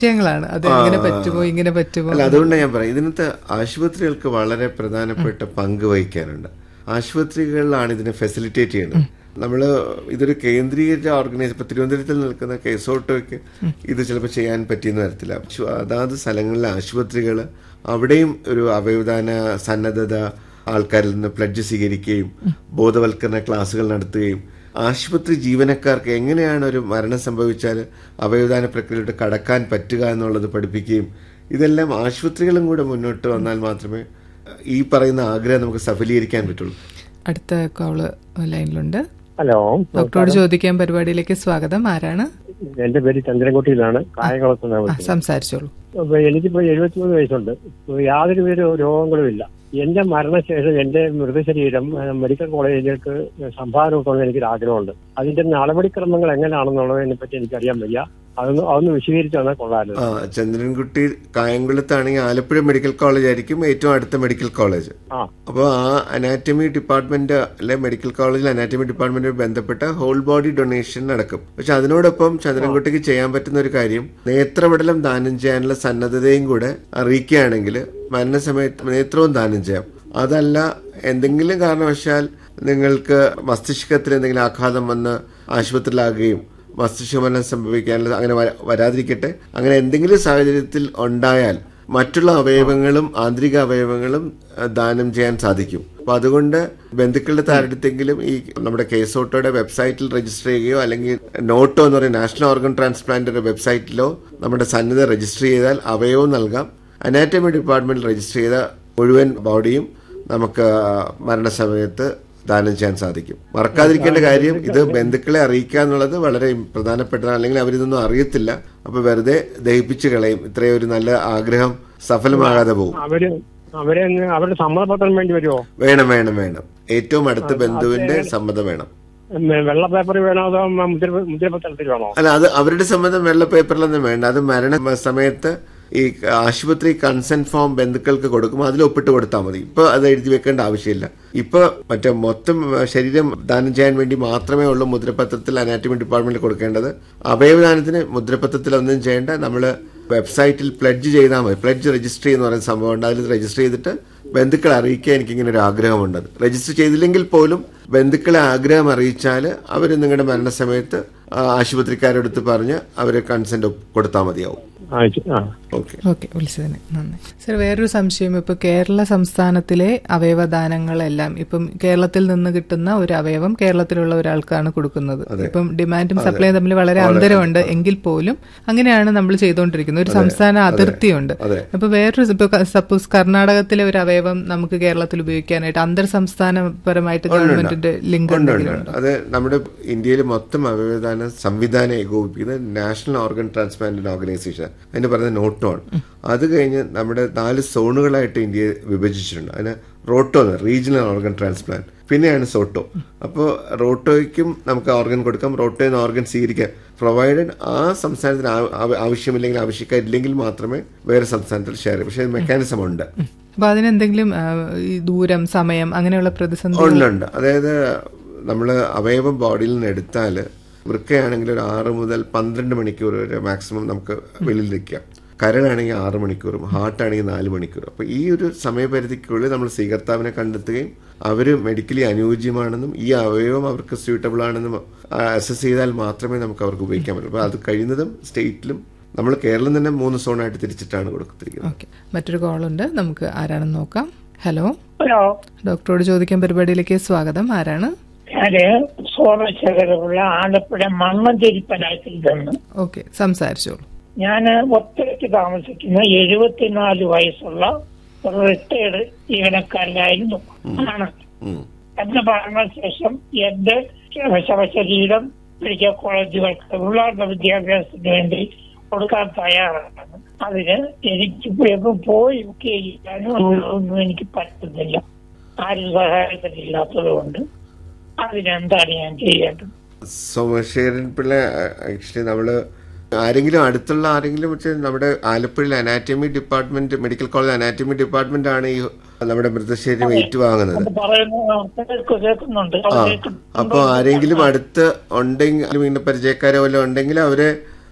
വിഷയങ്ങളാണ് അത് എങ്ങനെ പറ്റുമോ ഇങ്ങനെ പറ്റുമോ അല്ല അതുകൊണ്ടാണ് ഞാൻ പറയാം ഇതിനകത്ത് ആശുപത്രികൾക്ക് വളരെ പ്രധാനപ്പെട്ട പങ്ക് വഹിക്കാനുണ്ട് ആശുപത്രികളിലാണ് ഇതിനെ ഫെസിലിറ്റേറ്റ് ചെയ്യുന്നത് നമ്മൾ ഇതൊരു കേന്ദ്രീകരിച്ച ഓർഗനൈസ് ഇപ്പൊ തിരുവനന്തപുരത്തിൽ നിൽക്കുന്ന കേസോട്ടോയ്ക്ക് ഇത് ചിലപ്പോൾ ചെയ്യാൻ പറ്റിയെന്ന് വരത്തില്ല പക്ഷെ അതാത് സ്ഥലങ്ങളിലെ ആശുപത്രികൾ അവിടെയും ഒരു അവയവദാന സന്നദ്ധത ആൾക്കാരിൽ നിന്ന് പ്ലഡ്ജ് സ്വീകരിക്കുകയും ബോധവൽക്കരണ ക്ലാസുകൾ നടത്തുകയും ആശുപത്രി ജീവനക്കാർക്ക് എങ്ങനെയാണ് ഒരു മരണം സംഭവിച്ചാൽ അവയവദാന പ്രക്രിയയിലൂടെ കടക്കാൻ പറ്റുക എന്നുള്ളത് പഠിപ്പിക്കുകയും ഇതെല്ലാം ആശുപത്രികളും കൂടെ മുന്നോട്ട് വന്നാൽ മാത്രമേ ഈ പറയുന്ന ആഗ്രഹം നമുക്ക് സഫലീകരിക്കാൻ പറ്റുള്ളൂ അടുത്ത കോള് ലൈനിലുണ്ട് ഹലോ ഡോക്ടറോട് ചോദിക്കാൻ പരിപാടിയിലേക്ക് സ്വാഗതം ആരാണ് എന്റെ പേര് ചന്ദ്രൻകുട്ടിയിലാണ് കായംകുളത്ത് നിന്നാണ് ആ, വിളിക്കുന്നത്. സംസാരിച്ചോളൂ അപ്പൊ എനിക്കിപ്പോ എഴുപത്തിമൂന്ന് വയസ്സുണ്ട് ഇപ്പൊ യാതൊരു വിധ രോഗങ്ങളും ഇല്ല എന്റെ മരണശേഷം എന്റെ മൃതശരീരം ഏഹ്, മെഡിക്കൽ കോളേജിലേക്ക് സംഭാവന കൊടുക്കണമെന്ന് എനിക്കൊരു ആഗ്രഹമുണ്ട് അതിന്റെ നടപടിക്രമങ്ങൾ എങ്ങനെയാണെന്നുള്ളതിനെ പറ്റി എനിക്കറിയാൻ വയ്യ അതൊന്ന് അതൊന്ന് വിശദീകരിച്ചു തന്നാൽ കൊള്ളാമായിരുന്നു ആ ചന്ദ്രൻകുട്ടി കായംകുളത്താണെങ്കിൽ ആലപ്പുഴ മെഡിക്കൽ കോളേജ് ആയിരിക്കും ഏറ്റവും അടുത്ത മെഡിക്കൽ കോളേജ് ആ അപ്പോൾ ആ അനാറ്റമി ഡിപ്പാർട്ട്മെന്റ് അല്ലെ മെഡിക്കൽ കോളേജിൽ അനാറ്റമി ഡിപ്പാർട്ട്മെന്റുമായി ബന്ധപ്പെട്ട ഹോൾ ബോഡി ഡൊണേഷൻ നടക്കും പക്ഷെ അതിനോടൊപ്പം ചന്ദ്രൻകുട്ടിക്ക് ചെയ്യാൻ പറ്റുന്ന ഒരു കാര്യം നേത്രപടലം ദാനം ചെയ്യാനുള്ള സന്നദ്ധതയും കൂടെ അറിയിക്കുകയാണെങ്കിൽ മരണസമയത്ത് നേത്രവും ദാനം ചെയ്യാം അതല്ല എന്തെങ്കിലും കാരണവശാൽ നിങ്ങൾക്ക് മസ്തിഷ്കത്തിൽ എന്തെങ്കിലും ആഘാതം വന്ന് ആശുപത്രിയിലാകുകയും മസ്തിഷ്കമരണം സംഭവിക്കാനുള്ള അങ്ങനെ വര- വരാതിരിക്കട്ടെ അങ്ങനെ എന്തെങ്കിലും സാഹചര്യത്തിൽ ഉണ്ടായാൽ മറ്റുള്ള അവയവങ്ങളും ആന്തരിക അവയവങ്ങളും അഹ്, ദാനം ചെയ്യാൻ സാധിക്കും അപ്പൊ അതുകൊണ്ട് ബന്ധുക്കളുടെ താരടുത്തെങ്കിലും ഈ നമ്മുടെ കേസോട്ടോയുടെ വെബ്സൈറ്റിൽ രജിസ്റ്റർ ചെയ്യുകയോ അല്ലെങ്കിൽ നോട്ടോ എന്ന് പറയുന്ന നാഷണൽ ഓർഗൻ ട്രാൻസ്പ്ലാന്റിന്റെ വെബ്സൈറ്റിലോ നമ്മുടെ സന്നദ്ധ രജിസ്റ്റർ ചെയ്താൽ അവയവവും നൽകാം അനാറ്റമി ഡിപ്പാർട്ട്മെന്റിൽ രജിസ്റ്റർ ചെയ്ത മുഴുവൻ ബോഡിയും നമുക്ക് മരണസമയത്ത് ദാനം ചെയ്യാൻ സാധിക്കും മറക്കാതിരിക്കേണ്ട കാര്യം ഇത് ബന്ധുക്കളെ അറിയിക്കുക എന്നുള്ളത് വളരെ പ്രധാനപ്പെട്ടതാണ് അല്ലെങ്കിൽ അവരിതൊന്നും അറിയത്തില്ല അപ്പൊ വെറുതെ ദഹിപ്പിച്ചു കളയും ഇത്രയും ഒരു നല്ല ആഗ്രഹം സഫലമാകാതെ പോകും അവര് അവരെ അങ്ങ് അവരുടെ സമ്മതപത്രം വേണ്ടി വരുമോ വേണം വേണം വേണം ഏറ്റവും അടുത്ത ബന്ധുവിന്റെ സമ്മതം വേണം ഉം, വെള്ള പേപ്പർ വേണോ അതോ മുദ്ര മുദ്രപത്രത്തിൽ വേണോ അല്ല അത് അവരുടെ സമ്മതം വെള്ള പേപ്പറിലൊന്നും വേണ്ട അത് മരണ സമയത്ത് ഈ ആശുപത്രി കൺസെന്റ് ഫോം ബന്ധുക്കൾക്ക് കൊടുക്കും അതിൽ ഒപ്പിട്ട് കൊടുത്താൽ മതി ഇപ്പൊ അത് എഴുതി വെക്കേണ്ട ആവശ്യമില്ല ഇപ്പൊ മറ്റേ മൊത്തം ശരീരം ദാനം ചെയ്യാൻ വേണ്ടി മാത്രമേ ഉള്ളൂ മുദ്രപത്രത്തിൽ അനാറ്റമി ഡിപ്പാർട്ട്മെന്റിൽ കൊടുക്കേണ്ടത് അവയവദാനത്തിന് മുദ്രപത്രത്തിൽ ഒന്നും ചെയ്യേണ്ട നമ്മൾ വെബ്സൈറ്റിൽ പ്ലഡ്ജ് ചെയ്താൽ മതി പ്ലഡ്ജ് രജിസ്റ്റർ ചെയ്യുന്ന പറയുന്ന സംഭവം ഉണ്ട് അതിൽ രജിസ്റ്റർ ചെയ്തിട്ട് ബന്ധുക്കളെ അറിയിക്കാൻ എനിക്കിങ്ങനെ ഒരു ആഗ്രഹമുണ്ട് രജിസ്റ്റർ ചെയ്തില്ലെങ്കിൽ പോലും ബന്ധുക്കളെ ആഗ്രഹം അറിയിച്ചാൽ അവർ നിങ്ങളുടെ മരണസമയത്ത് ആ ആശുപത്രിക്കാരെടുത്ത് പറഞ്ഞ് അവർ കൺസെന്റ് കൊടുത്താൽ മതിയാവും ആ ശ- ആ ഓക്കെ ഓക്കെ വിളിച്ചതിന് നന്ദി സർ വേറൊരു സംശയം ഇപ്പൊ കേരള സംസ്ഥാനത്തിലെ അവയവദാനങ്ങളെല്ലാം ഇപ്പം കേരളത്തിൽ നിന്ന് കിട്ടുന്ന ഒരു അവയവം കേരളത്തിലുള്ള ഒരാൾക്കാണ് കൊടുക്കുന്നത് ഇപ്പം ഡിമാൻഡും സപ്ലൈയും തമ്മിൽ വളരെ അന്തരമുണ്ട് എങ്കിൽ പോലും അങ്ങനെയാണ് നമ്മൾ ചെയ്തുകൊണ്ടിരിക്കുന്നത് ഒരു സംസ്ഥാന അതിർത്തിയുണ്ട് അതെ. അപ്പൊ വേറൊരു ഇപ്പൊ സപ്പോസ് കർണാടകത്തിലെ ഒരു അവയവം നമുക്ക് കേരളത്തിൽ ഉപയോഗിക്കാനായിട്ട് അന്തർ സംസ്ഥാനപരമായിട്ട് ഗവൺമെന്റിന്റെ ലിങ്ക് ഉണ്ട് എന്തെങ്കിലും ഉണ്ട് അത് നമ്മുടെ ഇന്ത്യയിൽ മൊത്തം അവയവദാന സംവിധാനം ഏകോപിപ്പിക്കുന്നത് നാഷണൽ ഓർഗൻ ട്രാൻസ്പ്ലാന്റ് ഓർഗനൈസേഷൻ അതിന് പറയുന്നത് നോട്ടോൺ അത് കഴിഞ്ഞ് നമ്മുടെ നാല് സോണുകളായിട്ട് ഇന്ത്യയെ വിഭജിച്ചിട്ടുണ്ട് അതിന് റോട്ടോ എന്ന് റീജിയണൽ ഓർഗൻ ട്രാൻസ്പ്ലാന്റ് പിന്നെയാണ് സോട്ടോ അപ്പോൾ റോട്ടോയ്ക്കും നമുക്ക് ഓർഗൻ കൊടുക്കാം റോട്ടോയിൽ നിന്ന് ഓർഗൻ സ്വീകരിക്കാം പ്രൊവൈഡഡ് ആ സംസ്ഥാനത്തിന് ആ- ആ- ആവശ്യമില്ലെങ്കിൽ ആവശ്യക്കാരില്ലെങ്കിൽ മാത്രമേ വേറെ സംസ്ഥാനത്തിൽ ഷെയർ ചെയ്യും പക്ഷേ മെക്കാനിസം ഉണ്ട് അപ്പൊ അതിനെന്തെങ്കിലും ആ, ഈ ദൂരം സമയം അങ്ങനെയുള്ള പ്രതിസന്ധി ഉണ്ട് ഉണ്ട് അതായത് നമ്മൾ അവയവം ബോഡിയിൽ നിന്ന് എടുത്താൽ വൃക്കയാണെങ്കിൽ ഒരു ആറ് മുതൽ പന്ത്രണ്ട് മണിക്കൂർ വരെ മാക്സിമം നമുക്ക് വെളിയിൽ നിൽക്കാം കരളാണെങ്കിൽ ആറ് മണിക്കൂറും ഹാർട്ടാണെങ്കിൽ നാല് മണിക്കൂറും അപ്പോൾ ഈ ഒരു സമയപരിധിക്കുള്ളിൽ നമ്മൾ സ്വീകർത്താവിനെ കണ്ടെത്തുകയും അവർ മെഡിക്കലി അനുയോജ്യമാണെന്നും ഈ അവയവം അവർക്ക് സ്യൂട്ടബിൾ ആണെന്നും അസസ് ചെയ്താൽ മാത്രമേ നമുക്ക് അവർക്ക് ഉപയോഗിക്കാൻ പറ്റൂ അപ്പോൾ അത് കഴിയുന്നതും സ്റ്റേറ്റിലും നമ്മൾ കേരളം തന്നെ മൂന്ന് സോണായിട്ട് തിരിച്ചിട്ടാണ് കൊടുത്തിരിക്കുന്നത് ഓക്കെ മറ്റൊരു കോളുണ്ട് നമുക്ക് ആരാണെന്ന് നോക്കാം ഹലോ ഹലോ ഡോക്ടറോട് ചോദിക്കാൻ പരിപാടിയിലേക്ക് സ്വാഗതം ആരാണ് ഞാന് സോമശേഖരമുള്ള ആലപ്പുഴ മണ്ണന്തിരിപ്പനായത്തിൽ നിന്ന് ഓക്കെ സംസാരിച്ചോളൂ ഞാൻ ഒറ്റയ്ക്ക് താമസിക്കുന്ന എഴുപത്തിനാല് വയസ്സുള്ള ഒരു റിട്ടയർഡ് ജീവനക്കാരനായിരുന്നു ആണ് ഉം. എന്റെ മരണശേഷം എന്റെ ശവശരീരം മെഡിക്കൽ കോളേജുകൾക്ക് ഉള്ള വിദ്യാഭ്യാസത്തിന് വേണ്ടി കൊടുക്കാൻ തയ്യാറാണ് അതിന് എനിക്ക് എങ്ങും പോയി ബുക്ക് ചെയ്യാനും ഒന്നും എനിക്ക് പറ്റുന്നില്ല ആരും സഹായത്തിനില്ലാത്തത് കൊണ്ട് അതിനെന്താണ് ഞാൻ ചെയ്യേണ്ടത് സോമശേഖരൻ പിള്ള ആക്ച്വലി നമ്മള് ആരെങ്കിലും അടുത്തുള്ള ആരെങ്കിലും വെച്ച് നമ്മുടെ ആലപ്പുഴയിൽ anatomy department medical college anatomy department ആണ് ഈ നമ്മുടെ മൃതശരീരം ഏറ്റുവാങ്ങുന്നത് അത് പറയുന്ന കേൾക്ക് കേൾക്കുന്നുണ്ട് ആ അത് കേൾക്കുന്നുണ്ട്. അപ്പൊ ആരെങ്കിലും അടുത്ത് ഉണ്ടെങ്കിൽ ഇങ്ങനെ പരിചയക്കാരോ വല്ലതും ഉണ്ടെങ്കിൽ അവരെ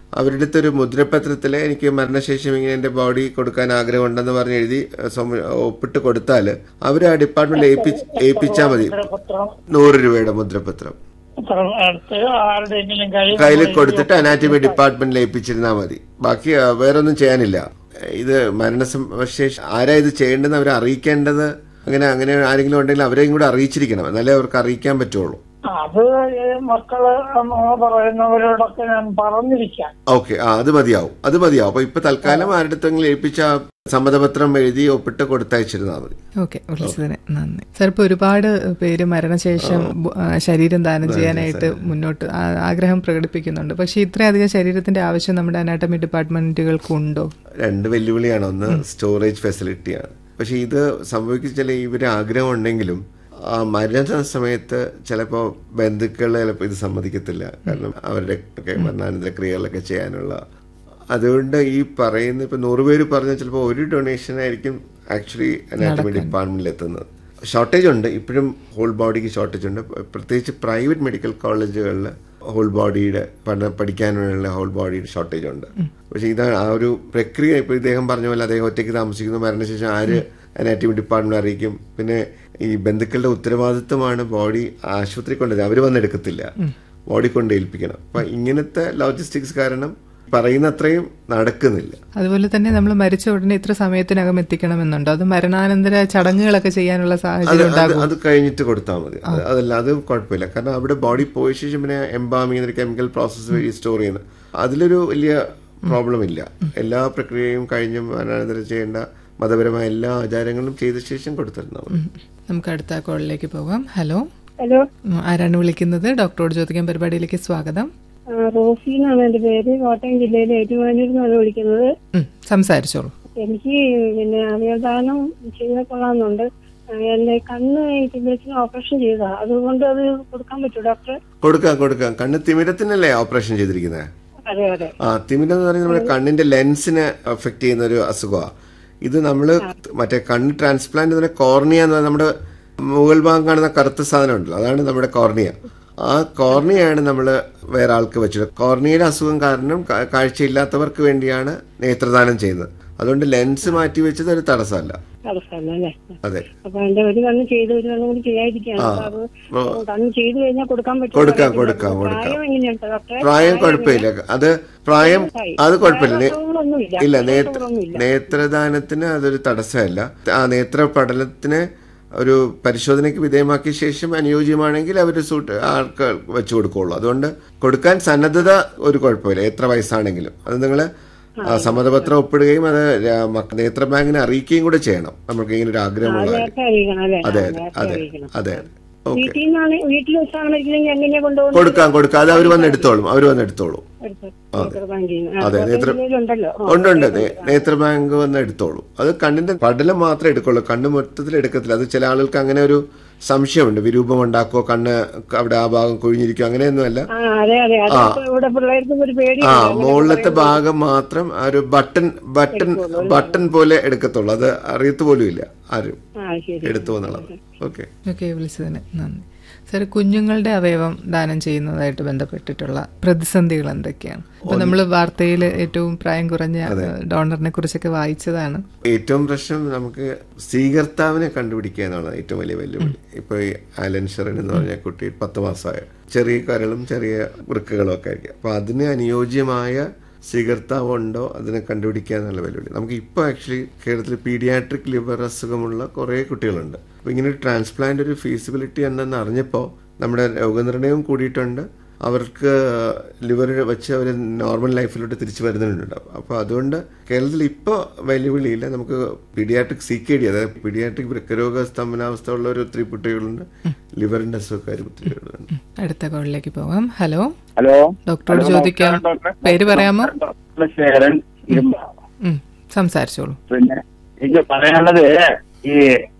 അവരുടെ അടുത്ത് ഒരു മുദ്രപത്രത്തിൽ എനിക്ക് മരണശേഷം ഇങ്ങനെ എന്റെ ബോഡി കൊടുക്കാൻ ആഗ്രഹമുണ്ടെന്ന് പറഞ്ഞ് എഴുതി അഹ് സ്വമ- ഒപ്പിട്ട് കൊടുത്താൽ അവർ ആ ഡിപ്പാർട്ട്മെന്റിൽ ഏൽപ്പിച്ച് ഏൽപ്പിച്ചാൽ മതി പത്രം നൂറ് രൂപയുടെ മുദ്രപത്രം പത്രം എടുത്ത് ആരുടെയെങ്കിലും കയ്യിൽ കയ്യിൽ കൊടുത്തിട്ട് അനാറ്റമി ഡിപ്പാർട്ട്മെന്റിൽ ഏൽപ്പിച്ചിരുന്നാൽ മതി ബാക്കി ആ, വേറൊന്നും ചെയ്യാനില്ല ഇത് മരണശേഷം ആരാ ഇത് ചെയ്യേണ്ടതെന്ന് അവരെ അറിയിക്കേണ്ടത് അങ്ങനെ അങ്ങനെ ആരെങ്കിലും ഉണ്ടെങ്കിൽ അവരെയും കൂടെ അറിയിച്ചിരിക്കണം എന്നാലേ അവർക്ക് അറിയിക്കാൻ പറ്റുള്ളൂ അത് മക്കള് പറയുന്നവരോടൊക്കെ ഞാൻ പറഞ്ഞിരിക്കാം ഓക്കെ ആ അത് മതിയാവും അത് മതിയാവും അപ്പൊ ഇപ്പൊ തൽക്കാലം ആരുടെ അടുത്തെങ്കിലും ഏൽപ്പിച്ച ആ സമ്മതപത്രം എഴുതി ഒപ്പിട്ട് കൊടുത്തയച്ചിരുന്നാൽ മതി ഓക്കെ വിളിച്ചതിന് നന്ദി സാർ ഇപ്പൊ ഒരുപാട് പേര് മരണശേഷം ബു- ആ, ശരീരം ദാനം ചെയ്യാനായിട്ട് മുന്നോട്ട് ആ- ആഗ്രഹം പ്രകടിപ്പിക്കുന്നുണ്ട് പക്ഷെ ഇത്രയധികം ശരീരത്തിന്റെ ആവശ്യം നമ്മുടെ അനാട്ടമി ഡിപ്പാർട്ട്മെന്റുകൾക്കുണ്ടോ രണ്ട് വെല്ലുവിളിയാണ് ഒന്ന് സ്റ്റോറേജ് ഫെസിലിറ്റിയാണ് പക്ഷെ ഇത് സംഭവിക്കുന്ന ഇവര് ആഗ്രഹം ഉണ്ടെങ്കിലും ആ മരണ സമയത്ത് ചിലപ്പോൾ ബന്ധുക്കൾ ചിലപ്പോൾ ഇത് സമ്മതിക്കത്തില്ല കാരണം അവരുടെ ഒക്കെ മരണാനന്തര ക്രിയകളൊക്കെ ചെയ്യാനുള്ള അതുകൊണ്ട് ഈ പറയുന്ന ഇപ്പൊ നൂറ് പേര് പറഞ്ഞാൽ ചിലപ്പോൾ ഒരു ഡൊണേഷൻ ആയിരിക്കും ആക്ച്വലി അനാറ്റമി ഡിപ്പാർട്ട്മെന്റിൽ എത്തുന്നത് ഷോർട്ടേജ് ഉണ്ട് ഇപ്പോഴും ഹോൾ ബോഡിക്ക് ഷോർട്ടേജ് ഉണ്ട് പ്രത്യേകിച്ച് പ്രൈവറ്റ് മെഡിക്കൽ കോളേജുകളിൽ ഹോൾ ബോഡിയുടെ പഠന പഠിക്കാനുള്ള ഹോൾ ബോഡിയുടെ ഷോർട്ടേജ് ഉണ്ട് പക്ഷെ ഇതാണ് ആ ഒരു പ്രക്രിയ ഇപ്പൊ ഇദ്ദേഹം പറഞ്ഞ പോലെ അദ്ദേഹം ഒറ്റയ്ക്ക് താമസിക്കുന്നു മരണശേഷം ആര് അനാറ്റമി ഡിപ്പാർട്ട്മെന്റ് അറിയിക്കും പിന്നെ ഈ ബന്ധുക്കളുടെ ഉത്തരവാദിത്വമാണ് ബോഡി ആശുപത്രി കൊണ്ടുവരുന്നത് അവർ വന്നെടുക്കത്തില്ല ബോഡി കൊണ്ട് ഏൽപ്പിക്കണം അപ്പൊ ഇങ്ങനത്തെ ലോജിസ്റ്റിക്സ് കാരണം പറയുന്ന അത്രയും നടക്കുന്നില്ല അതുപോലെ തന്നെ നമ്മൾ മരിച്ച ഉടനെ ഇത്ര സമയത്തിനകം എത്തിക്കണമെന്നുണ്ടോ അത് മരണാനന്തര ചടങ്ങുകളൊക്കെ ചെയ്യാനുള്ള അത് സാഹചര്യം അത് ഉണ്ടാകും അത് കഴിഞ്ഞിട്ട് കൊടുത്താൽ മതി അത് അതല്ല അത് കുഴപ്പമില്ല കാരണം അവിടെ ബോഡി പോയ ശേഷം പിന്നെ എംബാമിങ് എന്നൊരു കെമിക്കൽ പ്രോസസ്സ് വഴി സ്റ്റോർ ചെയ്യുന്നത് അതിലൊരു വലിയ പ്രോബ്ലം ഇല്ല എല്ലാ പ്രക്രിയയും കഴിഞ്ഞ് മരണാനന്തരം ചെയ്യേണ്ട മതപരമായ എല്ലാ ആചാരങ്ങളും ചെയ്ത ശേഷം കൊടുത്തിരുന്നാൽ മതി നമുക്ക് അടുത്ത കോളിലേക്ക് പോകാം ഹലോ ഹലോ ഉം, ആരാണ് വിളിക്കുന്നത് ഡോക്ടറോട് ചോദിക്കാൻ പരിപാടിയിലേക്ക് സ്വാഗതം ആ, റോസി എന്നാണ് എന്റെ പേര് കോട്ടയം ജില്ലയിലെ ഏറ്റുമാനൂരിൽ നിന്നാണ് വിളിക്കുന്നത് ഉം, സംസാരിച്ചോളൂ എനിക്ക് പിന്നെ അവയവദാനം ചെയ്താൽ കൊള്ളാമെന്നുണ്ട് ആ, എന്റെ കണ്ണ് തിമിരത്തിന് ഓപ്പറേഷൻ ചെയ്തതാ അതുകൊണ്ട് അത് കൊടുക്കാൻ പറ്റുമോ ഡോക്ടർ കൊടുക്കാം കൊടുക്കാം കണ്ണ് തിമിരത്തിനല്ലേ ഓപ്പറേഷൻ ചെയ്തിരിക്കുന്നത് അതെ അതെ ആ തിമിരം എന്ന് പറയുന്നത് നമ്മുടെ കണ്ണിന്റെ ലെൻസിനെ അഫക്ട് ചെയ്യുന്ന ഒരു അസുഖമാണ് ഇത് നമ്മൾ മറ്റേ കണ്ണ് ട്രാൻസ്പ്ലാന്റ് തന്നെ കോർണിയ എന്ന് പറയുന്നത് നമ്മുടെ മുകൾ ഭാഗം കാണുന്ന കറുത്ത സാധനം ഉണ്ടല്ലോ അതാണ് നമ്മുടെ കോർണിയ ആ കോർണിയയാണ് നമ്മൾ വേറെ ആൾക്ക് വെച്ചത് കോർണിയയുടെ അസുഖം കാരണം കാ- കാഴ്ചയില്ലാത്തവർക്ക് വേണ്ടിയാണ് നേത്രദാനം ചെയ്യുന്നത് അതുകൊണ്ട് ലെൻസ് മാറ്റി വെച്ചത് ഒരു തടസ്സമല്ല തടസ്സമല്ല അല്ലേ അതെ അപ്പൊ എന്റെ ഒരു കണ്ണ് ചെയ്ത് ഒരു കണ്ണും കൂടി ചെയ്യാതിരിക്കുകയാണ് ആ. അപ്പൊ ഓ. അത് കണ്ണ് ചെയ്ത് കഴിഞ്ഞാൽ കൊടുക്കാൻ പറ്റുമോ കൊടുക്കാം, അറിയത്തില്ല. കൊടുക്കാം, കൊടുക്കാം. പ്രായം എങ്ങനെയുണ്ട് ഡോക്ടറെ പ്രായം കുഴപ്പമില്ല അത് പ്രായം അത് കുഴപ്പമില്ല നേ- അസുഖങ്ങളൊന്നുമില്ല ഇല്ല നേത്ര അസുഖങ്ങളൊന്നുമില്ല. നേത്രദാനത്തിന് അതൊരു തടസ്സമല്ല ആ നേത്ര പഠനത്തിന് ഒരു പരിശോധനയ്ക്ക് വിധേയമാക്കിയ ശേഷം അനുയോജ്യമാണെങ്കിൽ അവർ സൂട്ട് ആൾക്ക് വെച്ചു കൊടുക്കുള്ളൂ അതുകൊണ്ട് കൊടുക്കാൻ സന്നദ്ധത ഒരു കുഴപ്പമില്ല എത്ര വയസ്സാണെങ്കിലും അത് നിങ്ങൾ സമ്മതപത്രം ഒപ്പിടുകയും അത് ര- മക്ക- നേത്ര ബാങ്കിനെ അറിയിക്കുകയും കൂടെ ചെയ്യണം നമുക്ക് ഇങ്ങനെ ഒരു ആഗ്രഹമുള്ള കാര്യം നേരത്തെ അറിയിക്കണം അല്ലേ അതെ ആ, അതെ നേരത്തെ അതെ അറിയിക്കണം. അതെ ഓക്കെ വീട്ടിൽ നിന്നാണ് വീട്ടിൽ വെച്ചാണ് മരിക്കണമെങ്കിൽ എങ്ങനെയാ കൊണ്ടുപോകുന്നത് കൊടുക്കാം കൊടുക്കാം അത് അവർ വന്ന് എടുത്തോളും അവർ വന്ന് എടുത്തോളും എടുത്ത് നേത്ര ബാങ്കിൽ നിന്ന്. ആ, അതെ കോട്ടയം നേത്ര ജില്ലയിലുണ്ടല്ലോ ആ, ഉണ്ട് ഉണ്ട് നേ- നേത്ര ബാങ്ക് വന്ന് എടുത്തോളൂ അത് കണ്ണിന്റെ പടലം മാത്രമേ എടുക്കുള്ളൂ കണ്ണ് മൊത്തത്തിൽ എടുക്കത്തില്ല അത് ചില ആളുകൾക്ക് അങ്ങനെ ഒരു സംശയമുണ്ട് വിരൂപം ഉണ്ടാക്കോ കണ്ണ് അവിടെ ആ ഭാഗം കുഴിഞ്ഞിരിക്കും അങ്ങനെയൊന്നുമല്ല ആ അതെ അതെ അത് ഇവിടെ പിള്ളേർക്കും ഒരു പേടി ആ മുകളിലത്തെ ഭാഗം മാത്രം ആ ഒരു ബട്ടൺ ബട്ടൺ ബട്ടൺ പോലെ എടുക്കത്തുള്ളൂ അത് അറിയത്ത് പോലും ഇല്ല ആരും ആ ശരി എടുത്തു എന്നുള്ളത് ഓക്കെ ഓക്കെ വിളിച്ചതിന് നന്ദി സാർ കുഞ്ഞുങ്ങളുടെ അവയവം ദാനം ചെയ്യുന്നതായിട്ട് ബന്ധപ്പെട്ടിട്ടുള്ള പ്രതിസന്ധികൾ എന്തൊക്കെയാണ് ഇപ്പൊ നമ്മൾ വാർത്തയിൽ ഏറ്റവും പ്രായം കുറഞ്ഞ ഡോണറിനെ കുറിച്ചൊക്കെ വായിച്ചതാണ് ഏറ്റവും പ്രശ്നം നമുക്ക് സ്വീകർത്താവിനെ കണ്ടുപിടിക്കുക എന്നുള്ളത് ഏറ്റവും വലിയ വെല്ലുവിളി ഇപ്പൊ ഈ ആലൻ ഷെറിൻ എന്ന് പറഞ്ഞ കുട്ടി പത്ത് മാസമായ ചെറിയ കരളും ചെറിയ വൃക്കുകളും ഒക്കെ ആയിരിക്കും അപ്പൊ അതിന് അനുയോജ്യമായ സ്വീകർത്താവ് ഉണ്ടോ അതിനെ കണ്ടുപിടിക്കുക എന്നുള്ള വെല്ലുവിളി നമുക്ക് ഇപ്പോൾ ആക്ച്വലി കേരളത്തിൽ പീഡിയാട്രിക് ലിവർ അസുഖമുള്ള കുറേ കുട്ടികളുണ്ട് അപ്പൊ ഇങ്ങനെ ഒരു ട്രാൻസ്പ്ലാന്റ് ഒരു ഫീസിബിലിറ്റി ഉണ്ടെന്ന് അറിഞ്ഞപ്പോൾ നമ്മുടെ രോഗനിർണയവും കൂടിയിട്ടുണ്ട് അവർക്ക് ലിവർ വെച്ച് അവർ നോർമൽ ലൈഫിലോട്ട് തിരിച്ചു വരുന്നുണ്ടാവും അപ്പോൾ അതുകൊണ്ട് കേരളത്തിൽ ഇപ്പോൾ വെല്ലുവിളിയില്ല നമുക്ക് പീഡിയാട്രിക് സി കെ ഡി അതായത് പീഡിയാട്രിക് വൃക്കരോഗ സ്തംഭനാവസ്ഥ ഉള്ള ഒരു ഒത്തിരി കുട്ടികളുണ്ട് ലിവറിന്റെ അസുഖക്കാർ ഒത്തിരി പേരുണ്ട് അടുത്ത കോളിലേക്ക് പോകാം ഹലോ ഹലോ ഡോക്ടറോട് ഹലോ, ചോദിക്കാം നമസ്കാരം, ഡോക്ടർ. പേര് പറയാമോ ഡോക്ടർ ശേഖരൻ ഇരുമ്പ. ഉം, സംസാരിച്ചോളൂ പിന്നെ എനിക്ക് പറയാനുള്ളത് ഈ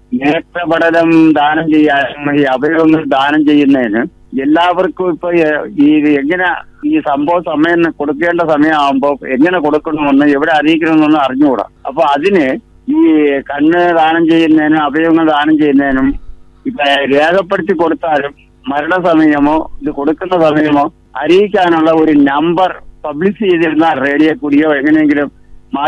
നേത്രപടലം ദാനം ചെയ്യാൻ ഈ അവയവങ്ങൾ ദാനം ചെയ്യുന്നതിന് എല്ലാവർക്കും ഇപ്പൊ ഏ- ഈ എങ്ങനെ ഈ സംഭവ സമയം കൊടുക്കേണ്ട സമയമാകുമ്പോൾ എങ്ങനെ കൊടുക്കണമെന്ന് എവിടെ അറിയിക്കണമെന്ന് അറിഞ്ഞുകൂടാ അപ്പൊ അതിന് ഈ കണ്ണ് ദാനം ചെയ്യുന്നതിനും അവയവങ്ങൾ ദാനം ചെയ്യുന്നതിനും ഇപ്പൊ രേഖപ്പെടുത്തി കൊടുത്താലും മരണസമയമോ ഇത് കൊടുക്കുന്ന സമയമോ അറിയിക്കാനുള്ള ഒരു നമ്പർ പബ്ലിഷ് ചെയ്തിരുന്നാൽ റേഡിയോ കൂടിയോ എങ്ങനെയെങ്കിലും